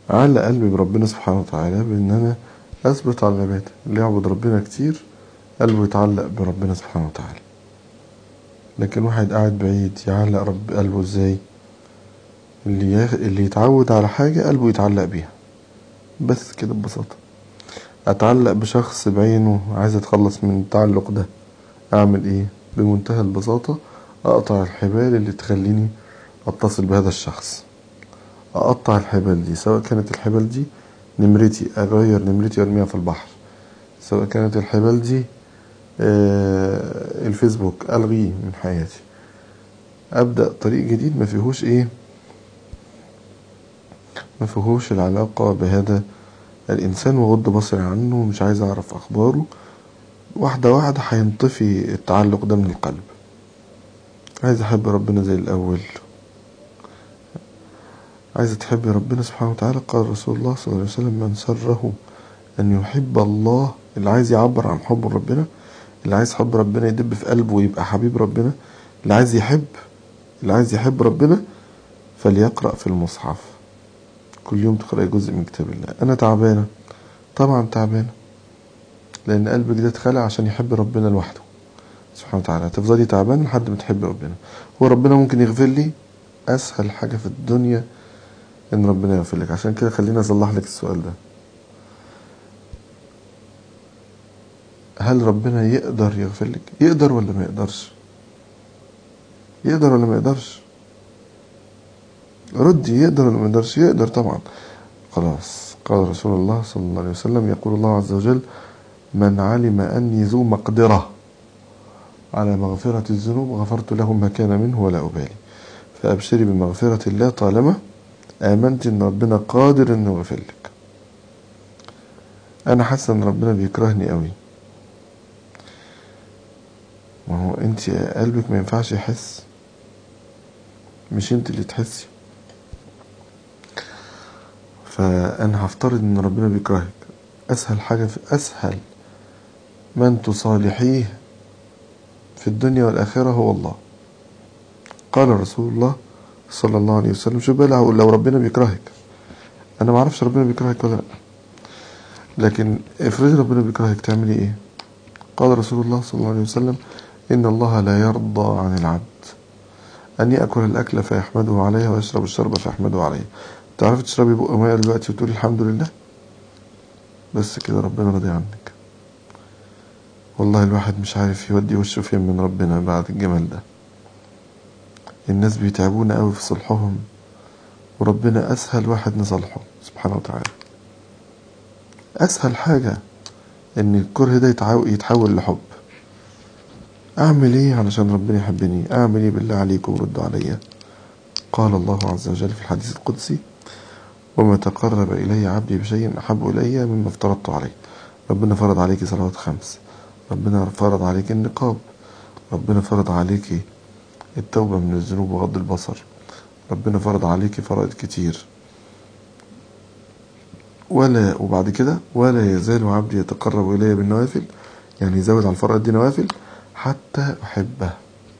علق قلبي بربنا سبحانه وتعالى بإن أنا أثبت على العبادة اللي يعبد ربنا كتير قلبه يتعلق بربنا سبحانه وتعالى لكن واحد قاعد بعيد يعلق رب قلبه ازاي اللي يخ... اللي يتعود على حاجة قلبه يتعلق بيها بس كده ببساطة أتعلق بشخص بعينه عايز أتخلص من التعلق ده أعمل إيه بمنتهى البساطة أقطع الحبال اللي تخليني أتصل بهذا الشخص أقطع الحبال دي سواء كانت الحبال دي نمرتي أغير نمرتي وأرميها في البحر سواء كانت الحبال دي آه الفيسبوك ألغيه من حياتي أبدأ طريق جديد ما فيهوش إيه ما فيهوش العلاقة بهذا الإنسان وغض بصري عنه مش عايز أعرف أخباره واحدة واحدة هينطفي التعلق ده من القلب عايز أحب ربنا زي الأول عايز تحب ربنا سبحانه وتعالى قال رسول الله صلى الله عليه وسلم من سره أن يحب الله اللي عايز يعبر عن حب ربنا اللي عايز حب ربنا يدب في قلبه ويبقى حبيب ربنا اللي عايز يحب اللي عايز يحب ربنا فليقرأ في المصحف كل يوم تقرأ جزء من كتاب الله أنا تعبانة طبعا تعبانة لأن قلبك ده اتخلق عشان يحب ربنا لوحده سبحانه وتعالى تفضلي تعبانة لحد ما تحبي ربنا هو ربنا ممكن يغفر لي أسهل حاجة في الدنيا إن ربنا يغفر لك عشان كده خليني أصلح لك السؤال ده هل ربنا يقدر يغفر لك يقدر ولا ما يقدرش يقدر ولا ما يقدرش ردي يقدر ولا ما يقدرش يقدر طبعا خلاص قال رسول الله صلى الله عليه وسلم يقول الله عز وجل من علم أني ذو مقدرة على مغفرة الذنوب غفرت له ما كان منه ولا أبالي فأبشري بمغفرة الله طالما آمنت إن ربنا قادر إنه يغفر لك أنا حاسة إن ربنا بيكرهني قوي ما هو انت قلبك ما ينفعش يحس مش انت اللي تحسي فانا هفترض ان ربنا بيكرهك اسهل حاجة في اسهل من تصالحيه في الدنيا والاخرة هو الله قال رسول الله صلى الله عليه وسلم شوف بقى لو ربنا بيكرهك انا ما اعرفش ربنا بيكرهك ولا لا لكن افرضي ربنا بيكرهك تعملي ايه قال رسول الله صلى الله عليه وسلم إن الله لا يرضى عن العبد أن يأكل الأكل فيحمده عليه ويشرب الشرب فيحمده عليه تعرفي تشربي بق مية دلوقتي وتقولي الحمد لله بس كده ربنا راضي عنك والله الواحد مش عارف يودي وشه فين من ربنا بعد الجمال ده الناس بيتعبونا قوي في صلحهم وربنا أسهل واحد نصلحه سبحانه وتعالى أسهل حاجة إن الكره ده يتحول لحب أعمل إيه علشان ربنا يحبني أعمل إيه بالله عليكم ردوا عليا قال الله عز وجل في الحديث القدسي وما تقرب إلي عبدي بشيء أحب إلي مما افترضت عليه ربنا فرض عليك صلوات خمس ربنا فرض عليك النقاب ربنا فرض عليك التوبة من الذنوب وغض البصر ربنا فرض عليك فرائض كتير ولا وبعد كده ولا يزال عبدي يتقرب إلي بالنوافل يعني يزود على الفرائض دي نوافل حتى أحبه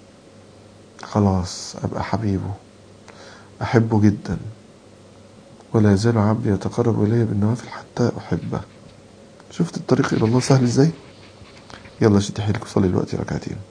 خلاص أبقى حبيبه أحبه جدا ولا يزال عبدي يتقرب إلي بالنوافل حتى أحبه شفت الطريق إلى الله سهل إزاي يلا شد حيلك وصلي الوقت ركعتين